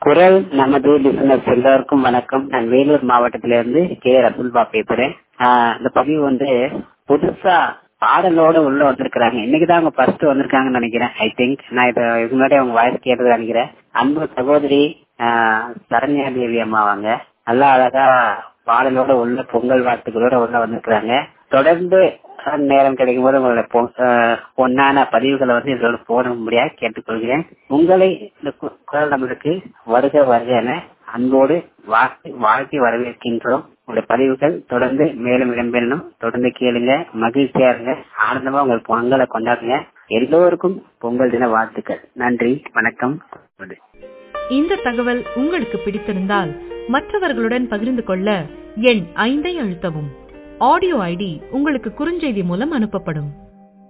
குரல் நமது லிசனர்ஸ் எல்லாருக்கும் வணக்கம் நான் வேலூர் மாவட்டத்திலிருந்து கே ரசுல்பா பேசுறேன் ஆஹ் இந்த பதிவு வந்து புதுசா பாடலோட உள்ள வந்திருக்கிறாங்க இன்னைக்குதான் அவங்க ஃபர்ஸ்ட் வந்திருக்காங்கன்னு நினைக்கிறேன் ஐ திங்க் நான் இதை இதுக்கு முன்னாடி அவங்க வாய்ஸ் கேட்டது நினைக்கிறேன் அன்பு சகோதரி ஆஹ் சரண்யா தேவி அம்மா அவங்க நல்லா அழகா பாடலோட உள்ள பொங்கல் வாழ்த்துக்களோட உள்ள வந்திருக்கிறாங்க தொடர்ந்து நேரம் கிடைக்கும் போது உங்களோட பொ- ஆஹ் பொன்னான பதிவுகளை வந்து இதோட போட முடியாது கேட்டுக்கொள்கிறேன் உங்களை இந்த கு- குரல் நம்மளுக்கு வருக வருக என அன்போடு வாழ்த்தி வாழ்த்தி வரவேற்கின்றோம் உங்களுடைய பதிவுகள் தொடர்ந்து மேலும் இடம்பெறணும் தொடர்ந்து கேளுங்க மகிழ்ச்சியா இருங்க ஆனந்தமா உங்கள் பொங்கலை கொண்டாடுங்க எல்லோருக்கும் பொங்கல் தின வாழ்த்துக்கள் நன்றி வணக்கம் இந்த தகவல் உங்களுக்கு பிடித்திருந்தால் மற்றவர்களுடன் பகிர்ந்து கொள்ள எண் ஐந்தை அழுத்தவும் ஆடியோ ஐடி உங்களுக்கு குறுஞ்செய்தி மூலம் அனுப்பப்படும்